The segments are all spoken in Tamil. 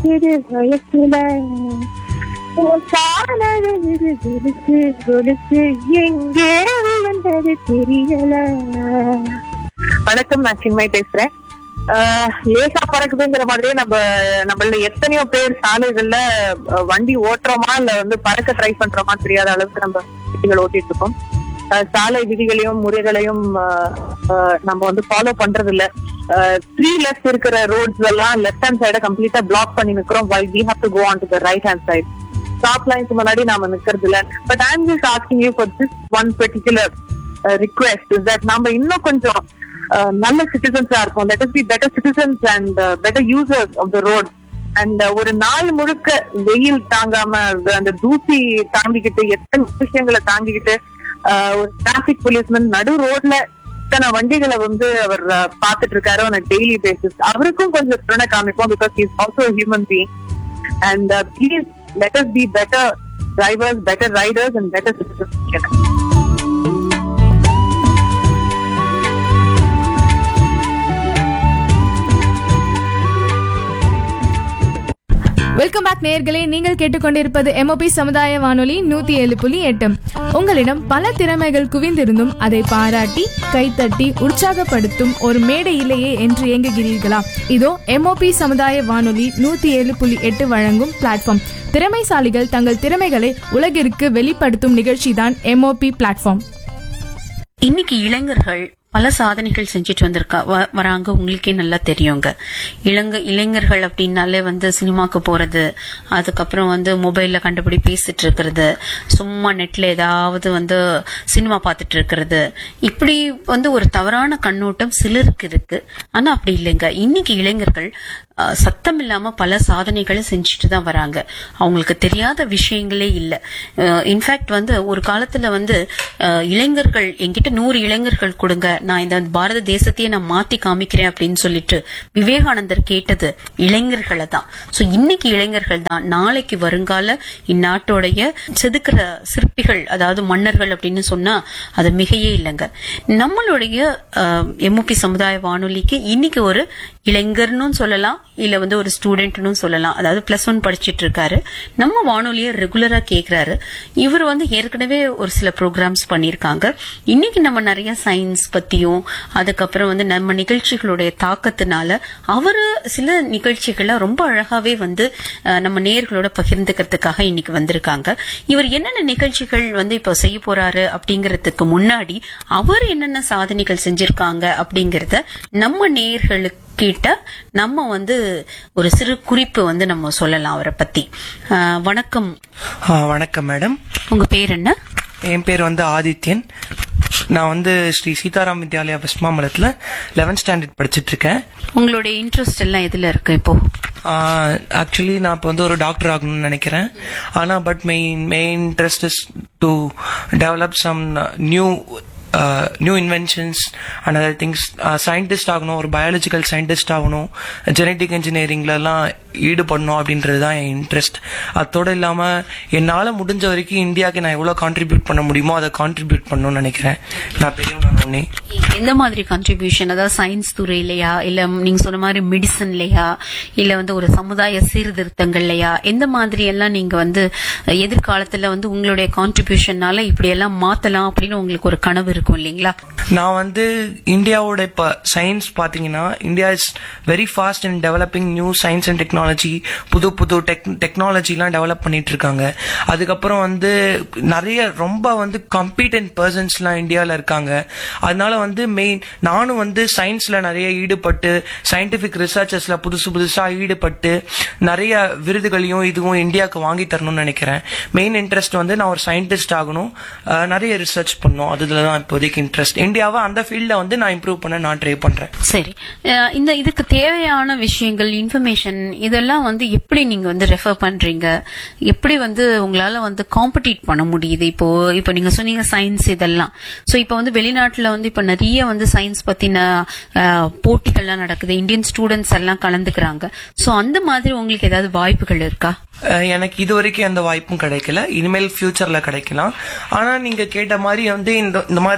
சிறு வயசுல உன் காலழகு கொலுசு கொலுசு எங்கே விழுந்தது தெரியல வணக்கம் நான் சின்மை பேசுறேன் ஆஹ் லேசா பறக்குதுங்கிற மாதிரியே நம்ம நம்மள எத்தனையோ பேர் சாலைகள்ல அஹ், வண்டி ஓட்டுறோமா இல்ல வந்து பறக்க ட்ரை பண்றோமா தெரியாத அளவுக்கு நம்ம வண்டிகள் ஓட்டிட்டு இருக்கோம் ஆஹ், சாலை விதிகளையும் முறைகளையும் ஆஹ், ஆஹ், நம்ம வந்து ஃபாலோ பண்றது இல்ல த்ரீ லெஃப்ட் இருக்கிற ரோட்ஸ் எல்லாம் லெஃப்ட் ஹேண்ட் சைட கம்ப்ளீட்டா பிளாக் பண்ணி நிக்கிறோம் why we have to go on to the right hand side stop lines முன்னாடி நாம நிக்கிறது இல்ல but I am just asking you for this one particular request that நம்ம இன்னும் கொஞ்சம் uh, நல்ல சிட்டிசன்ஸா இருக்கும் let be better citizens and better users of the road அண்ட் ஒரு நாள் முழுக்க வெயில் தாங்காம அந்த- அந்த தூசி தாங்கிக்கிட்டு எத்தனை விஷயங்களை தாங்கிக்கிட்டு uh, ஒரு டிராபிக் போலீஸ்மேன் நடு ரோட்ல இத்தனை வண்டிகளை வந்து அவர் uh, பார்த்துட்டு இருக்காரு on a டெய்லி பேசிஸ் அவருக்கும் கொஞ்சம் துணை காமிப்போம் because is also human being and please let us be better drivers better riders and better citizens welcome back நேயர்களே நீங்கள் கேட்டுக்கொண்டிருப்பது எம்ஓபி சமுதாய வானொலி நூத்தி ஏழு புள்ளி எட்டு உங்களிடம் பல திறமைகள் குவிந்திருந்தும் அதை பாராட்டி கைத்தட்டி உற்சாகப்படுத்தும் ஒரு மேடை இல்லையே என்று இயங்குகிறீர்களா இதோ எம்ஓபி சமுதாய வானொலி நூத்தி ஏழு புள்ளி எட்டு வழங்கும் பிளாட்ஃபார்ம் திறமைசாலிகள் தங்கள் திறமைகளை உலகிற்கு வெளிப்படுத்தும் நிகழ்ச்சிதான் எம்ஓபி பிளாட்ஃபார்ம் இன்னைக்கு இளைஞர்கள் பல சாதனைகள் செஞ்சுட்டு வந்திருக்கா வ- வராங்க உங்களுக்கே நல்லா தெரியுங்க இளங்க இளைஞர்கள் அப்படின்னாலே வந்து சினிமாக்கு போறது அதுக்கப்புறம் வந்து மொபைல்ல கண்டுபிடி பேசிட்டு இருக்கிறது சும்மா நெட்ல ஏதாவது வந்து சினிமா பார்த்துட்டு இருக்கிறது இப்படி வந்து ஒரு தவறான கண்ணோட்டம் சிலருக்கு இருக்கு ஆனா அப்படி இல்லைங்க இன்னைக்கு இளைஞர்கள் அஹ், சத்தம் இல்லாம பல சாதனைகளை செஞ்சுட்டு தான் வராங்க அவங்களுக்கு தெரியாத விஷயங்களே இல்ல இன்ஃபேக்ட் வந்து ஒரு காலத்துல வந்து அஹ், இளைஞர்கள் என்கிட்ட நூறு இளைஞர்கள் கொடுங்க நான் இந்த பாரத தேசத்தையே நான் மாத்தி காமிக்கிறேன் அப்படின்னு சொல்லிட்டு விவேகானந்தர் கேட்டது இளைஞர்களை தான் சோ இன்னைக்கு இளைஞர்கள் தான் நாளைக்கு வருங்கால இந்நாட்டோடைய செதுக்கிற சிற்பிகள் அதாவது மன்னர்கள் அப்படின்னு சொன்னா அது மிகையே இல்லைங்க நம்மளுடைய எம்ஓபி சமுதாய வானொலிக்கு இன்னைக்கு ஒரு இளைஞர்னு சொல்லலாம் இல்ல வந்து ஒரு ஸ்டூடெண்ட்னு சொல்லலாம் அதாவது பிளஸ் ஒன் படிச்சிட்டு இருக்காரு நம்ம வானொலியை ரெகுலரா கேக்குறாரு இவர் வந்து ஏற்கனவே ஒரு சில ப்ரோக்ராம்ஸ் பண்ணியிருக்காங்க இன்னைக்கு நம்ம நிறைய சயின்ஸ் பத்தியும் அதுக்கப்புறம் வந்து நம்ம நிகழ்ச்சிகளுடைய தாக்கத்தினால அவரு சில நிகழ்ச்சிகளை ரொம்ப அழகாவே வந்து அஹ், நம்ம நேயர்களோட பகிர்ந்துக்கிறதுக்காக இன்னைக்கு வந்திருக்காங்க இவர் என்னென்ன நிகழ்ச்சிகள் வந்து இப்ப செய்ய போறாரு அப்படிங்கறதுக்கு முன்னாடி அவர் என்னென்ன சாதனைகள் செஞ்சிருக்காங்க அப்படிங்கறத நம்ம நேயர்களுக்கு கிட்ட நம்ம வந்து ஒரு சிறு குறிப்பு வந்து நம்ம சொல்லலாம் அவரை பத்தி அஹ், வணக்கம் ஆ, வணக்கம் மேடம் உங்க பேர் என்ன என் பேர் வந்து ஆதித்யன் நான் வந்து ஸ்ரீ சீதாராம் வித்யாலயா வெஸ்ட் மாம்பலத்தில் லெவன்த் ஸ்டாண்டர்ட் படிச்சிட்டு இருக்கேன் உங்களுடைய இன்ட்ரெஸ்ட் எல்லாம் எதுல இருக்கு இப்போ ஆக்சுவலி நான் இப்போ வந்து ஒரு டாக்டர் ஆகணும்னு நினைக்கிறேன் ஆனால் but main main interest is to develop some new new inventions and other things scientist ஆகணும் ஒரு பயாலஜிக்கல் சயின்டிஸ்ட் ஆகணும் ஜெனட்டிக் இன்ஜினியரிங்லலாம் ஈடுபடணும் அப்படின்றது தான் என் இன்ட்ரெஸ்ட் அதோடு இல்லாமல் என்னால் முடிஞ்ச வரைக்கும் இந்தியாவுக்கு நான் எவ்வளோ கான்ட்ரிபியூட் பண்ண முடியுமோ அதை கான்ட்ரிபியூட் பண்ணணும்னு நினைக்கிறேன் நான் பெரியவனே எந்த மாதிரி கான்ட்ரிபியூஷன் அதாவது சயின்ஸ் துறையிலயா இல்ல நீங்க சொன்ன மாதிரி மெடிசன்லயா இல்ல வந்து ஒரு சமுதாய சீர்திருத்தங்கள்லயா எந்த மாதிரி எல்லாம் நீங்க வந்து அஹ், எதிர்காலத்துல வந்து உங்களுடைய கான்ட்ரிபியூஷனால இப்படி எல்லாம் மாத்தலாம் அப்படின்னு உங்களுக்கு ஒரு கனவு இருக்கும் இல்லைங்களா நான் வந்து இந்தியாவோட இப்போ சயின்ஸ் பார்த்தீங்கன்னா India is very fast in developing new science and technology புது புது டெக் டெக்னாலஜிலாம் டெவலப் பண்ணிட்டு இருக்காங்க அதுக்கப்புறம் வந்து நிறைய ரொம்ப வந்து காம்பீட்டன்ட் பர்சன்ஸ்லாம் இந்தியாவில் இருக்காங்க அதனால வந்து மெயின் நானும் வந்து சயின்ஸில் நிறைய ஈடுபட்டு சயின்டிஃபிக் ரிசர்ச்சஸில் புதுசு புதுசாக ஈடுபட்டு நிறைய விருதுகளையும் இதுவும் இந்தியாவுக்கு வாங்கி தரணும்னு நினைக்கிறேன் மெயின் இன்ட்ரெஸ்ட் வந்து நான் ஒரு சயின்டிஸ்ட் ஆகணும் அஹ், நிறைய ரிசர்ச் பண்ணணும் அதுல தான் இப்போதைக்கு இன்ட்ரெஸ்ட் இந்தியாவை அந்த ஃபீல்டில் வந்து நான் இம்ப்ரூவ் பண்ண நான் ட்ரை பண்றேன் சரி அஹ், இந்த இதுக்கு தேவையான விஷயங்கள் இன்ஃபர்மேஷன் இதெல்லாம் வந்து எப்படி நீங்க வந்து ரெஃபர் பண்றீங்க எப்படி வந்து உங்களால வந்து காம்படிட் பண்ண முடியுது இப்போ இப்போ நீங்க சொன்னீங்க சயின்ஸ் இதெல்லாம் சோ இப்போ வந்து வெளிநாட்டுல வந்து இப்ப நிறைய வந்து சயின்ஸ் பத்தின அஹ், போட்டிகள்லாம் நடக்குது இந்தியன் ஸ்டூடெண்ட்ஸ் எல்லாம் கலந்துக்கிறாங்க சோ அந்த மாதிரி உங்களுக்கு ஏதாவது வாய்ப்புகள் இருக்கா அஹ், எனக்கு இது வரைக்கும் எந்த வாய்ப்பும் கிடைக்கல இனிமேல் ஃபியூச்சர்ல கிடைக்கலாம் ஆனா நீங்க கேட்ட மாதிரி வந்து இந்த இந்த மாதிரி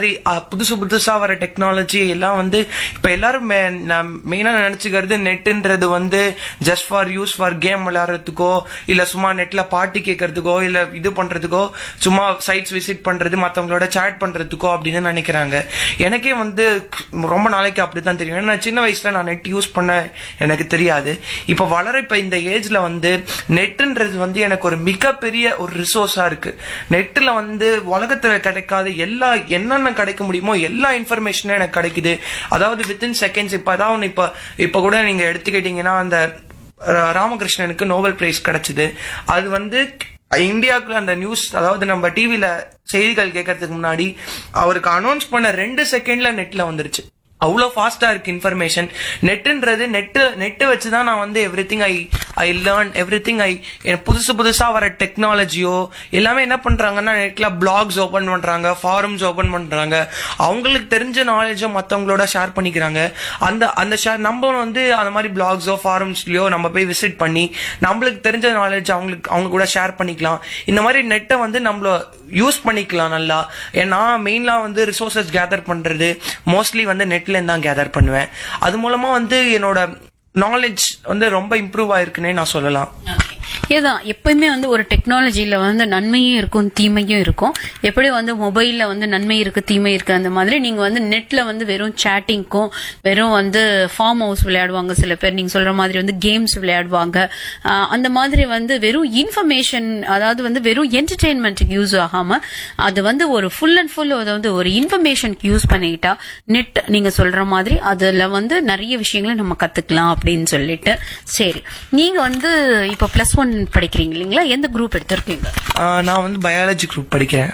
மாதிரி அஹ், புதுசு புதுசா வர டெக்னாலஜி எல்லாம் வந்து இப்ப எல்லாரும் மெயினா நினைச்சுக்கிறது நெட்ன்றது வந்து just for use for game விளையாடுறதுக்கோ இல்ல சும்மா நெட்ல பாட்டு கேட்கறதுக்கோ இல்ல இது பண்றதுக்கோ சும்மா சைட்ஸ் விசிட் பண்றது மத்தவங்களோட சேட் பண்றதுக்கோ அப்படின்னு நினைக்கிறாங்க எனக்கே வந்து ரொம்ப நாளைக்கு அப்படித்தான் தெரியும் ஏன்னா சின்ன வயசுல நான் நெட் யூஸ் பண்ண எனக்கு தெரியாது இப்ப வளர இப்ப இந்த ஏஜ்ல வந்து நெட்ன்றது வந்து எனக்கு ஒரு மிகப்பெரிய ஒரு ரிசோர்ஸா இருக்கு நெட்ல வந்து உலகத்துல கிடைக்காத எல்லா என்னென்ன கிடைக்க முடியுமோ எல்லா இன்ஃபர்மேஷனும் எனக்கு கிடைக்குது அதாவது வித்தின் செகண்ட்ஸ் இப்ப அதாவது இப்ப இப்ப கூட நீங்க எடுத்துக்கிட்டீங்கன்னா அந்த ரா- ராமகிருஷ்ணனுக்கு நோபல் பிரைஸ் கிடைச்சது அது வந்து இந்தியாவுக்குள்ள அந்த நியூஸ் அதாவது நம்ம டிவில செய்திகள் கேட்கறதுக்கு முன்னாடி அவருக்கு அனௌன்ஸ் பண்ண ரெண்டு செகண்ட்ல நெட்ல வந்துருச்சு அவ்வளோ ஃபாஸ்டா இருக்கு இன்ஃபர்மேஷன் நெட்டுன்றது நெட்டு நெட்டு வச்சு தான் நான் வந்து everything I I learn everything I புதுசு புதுசா வர டெக்னாலஜியோ எல்லாமே என்ன பண்றாங்கன்னா நெட்ல பிளாக்ஸ் ஓபன் பண்றாங்க ஃபாரம்ஸ் ஓபன் பண்றாங்க அவங்களுக்கு தெரிஞ்ச நாலேஜோ மத்தவங்களோட ஷேர் பண்ணிக்கிறாங்க அந்த அந்த ஷேர் நம்ம வந்து அந்த மாதிரி பிளாக்ஸோ ஃபாரம்ஸ்லயோ நம்ம போய் விசிட் பண்ணி நம்மளுக்கு தெரிஞ்ச நாலேஜ் அவங்களுக்கு அவங்க கூட ஷேர் பண்ணிக்கலாம் இந்த மாதிரி நெட்டை வந்து நம்மள யூஸ் பண்ணிக்கலாம் நல்லா ஏன்னா மெயின்லா வந்து ரிசோர்சஸ் கேதர் பண்றது மோஸ்ட்லி வந்து நெட்ல இருந்து தான் கேதர் பண்ணுவேன் அது மூலமா வந்து என்னோட நாலேஜ் வந்து ரொம்ப இம்ப்ரூவ் ஆயிருக்குன்னே நான் சொல்லலாம் ஏதான் எப்பயுமே வந்து ஒரு டெக்னாலஜில வந்து நன்மையும் இருக்கும் தீமையும் இருக்கும் எப்படி வந்து மொபைல்ல வந்து நன்மை இருக்கு தீமை இருக்கு அந்த மாதிரி நீங்க வந்து நெட்ல வந்து வெறும் சேட்டிங்க்கும் வெறும் வந்து ஃபார்ம் ஹவுஸ் விளையாடுவாங்க சில பேர் நீங்க சொல்ற மாதிரி வந்து கேம்ஸ் விளையாடுவாங்க ஆஹ் அந்த மாதிரி வந்து வெறும் இன்ஃபர்மேஷன் அதாவது வந்து வெறும் என்டர்டெயின்மெண்ட்டுக்கு யூஸ் ஆகாம அது வந்து ஒரு ஃபுல் அண்ட் ஃபுல் அதை வந்து ஒரு இன்ஃபர்மேஷனுக்கு யூஸ் பண்ணிக்கிட்டா நெட் நீங்க சொல்ற மாதிரி அதுல வந்து நிறைய விஷயங்களை நம்ம கத்துக்கலாம் அப்படின்னு சொல்லிட்டு சரி நீங்க வந்து இப்ப பிளஸ் ஒன் படிக்கிறீங்க இல்லைங்களா எந்த குரூப் எடுத்திருக்கீங்க ஆஹ் நான் வந்து பயாலஜி குரூப் படிக்கிறேன்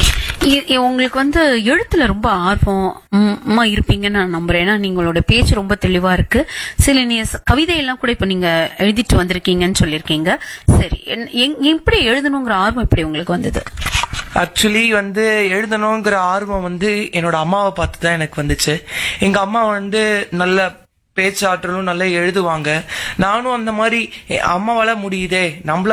இ- இ- உங்களுக்கு வந்து எழுத்துல ரொம்ப ஆர்வமா இருப்பீங்கன்னு நான் நம்புறேன் ஏன்னா நீங்களோட பேச்சு ரொம்ப தெளிவா இருக்கு சில நீ கவிதையெல்லாம் கூட இப்ப நீங்க எழுதிட்டு வந்திருக்கீங்கன்னு சொல்லியிருக்கீங்க சரி என்- எங்- எப்படி எழுதணுங்கிற ஆர்வம் எப்படி உங்களுக்கு வந்தது ஆக்சுவலி வந்து எழுதணுங்கிற ஆர்வம் வந்து என்னோட அம்மாவை பார்த்து தான் எனக்கு வந்துச்சு எங்க அம்மா வந்து நல்ல பேச்சாற்றலும் நல்லா எழுதுவாங்க நானும் அந்த மாதிரி எ- அம்மாவால முடியுதே நம்மள